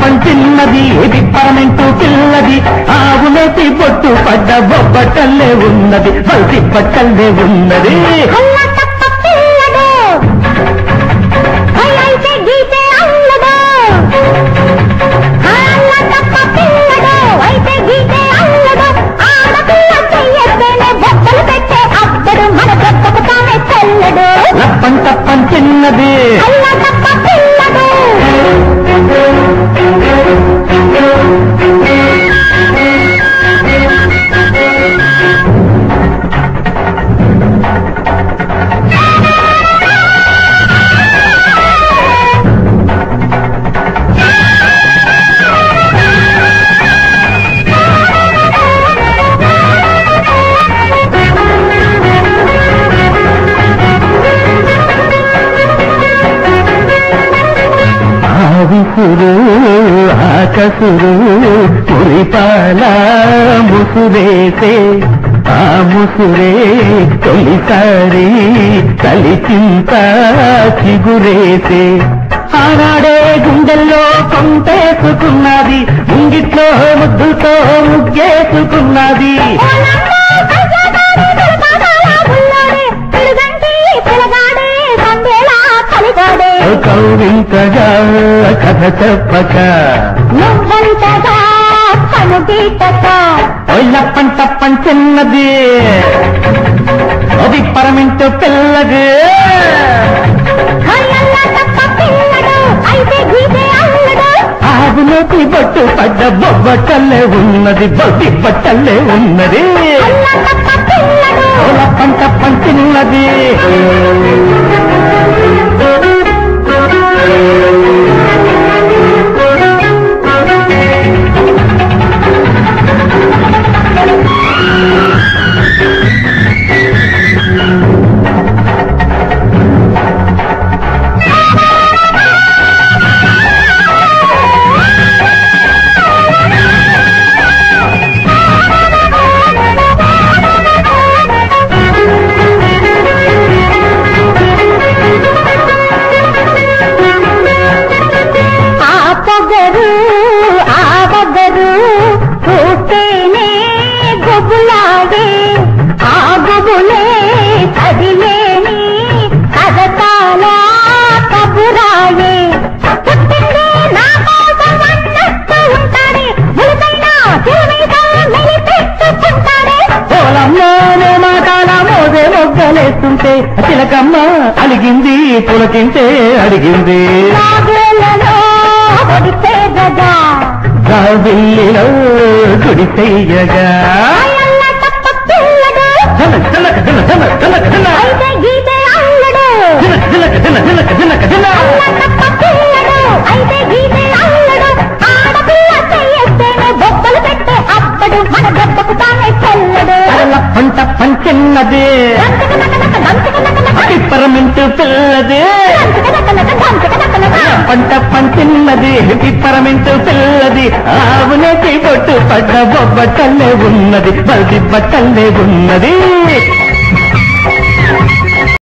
చిన్నది ఇది పరమెంటు పిల్లది ఆవునేటి బొట్టు పడ్డ బొబ్బటల్లే ఉన్నది బల్సి బట్టల్లే ఉన్నది అల్ల తప్ప పిల్లడు ఐ అయితే గీతే అల్లడు అల్ల తప్ప పిల్లడు అయితే గీతే అల్లడు ఆడపిల్ల చెయ్యస్తేనే బొక్కలు పెట్టే అప్పుడు మన గొప్పకు తానే చెల్లడు లప్పం తప్పం చిన్నది అల్ల తప్ప పిల్లడు ఆవిసురు ఆకసురు మురిపాల ముసురేసే ఆ ముసురే తొలిసారి కలిచింత చిగురేసే ఆనాడే గుండెల్లో కొంటేసుకున్నది ముంగిట్లో ముద్దుతో ముగ్గేసుకున్నది కౌరింతగా కథ చెప్పక ఒళ్ళప్పం తప్పం చిన్నది అది పరమింటు పిల్లది ఆవులోకి బొట్టు పడ్డ బొబ్బట్టల్లే ఉన్నది బొట్టి బట్టల్లే ఉన్నది ఒళ్ళప్పం తప్పం చిన్నది ఆ పొగరు ఆ పొగరు చూస్తేనే గుబులాగే ఆ గుబులే కదిలేని కదతాల కబురాయే పుట్టిందే నా కోసం అన్నట్టు ఉంటాడే ములిపైన తిరుమీద మెలిపెట్టుకుంటాడే పొలంలోనే మాటాల మోదే మొగ్గలేస్తుంటే చిలకమ్మ అలిగింది పులకింటే అడిగింది నాగులలో ఒడితే గదా గావిల్లిలో గుడిసెయ్యగా అయ్యన్న తప్ప పిల్లడు జనక జనక జన జన జనక జన అయితే గీతే అల్లడు జనక జనక జన జనక జనక జన తప్ప పిల్లడు అయితే గీతే అల్లడు ఆడపిల్ల చెయ్యేస్తేనే బొబ్బలు పెట్టే అప్పుడు మన గొప్పకు తానే చెల్లడు అరల పంట పంచిన్నది పిప్పరమింటు పిల్లది పంట పంచిన్నది పిప్పరమింటు పిల్లది ఆవునేటి బొట్టు పడ్డ బొబ్బట్టల్లే ఉన్నది బల్ది బట్టల్లే ఉన్నది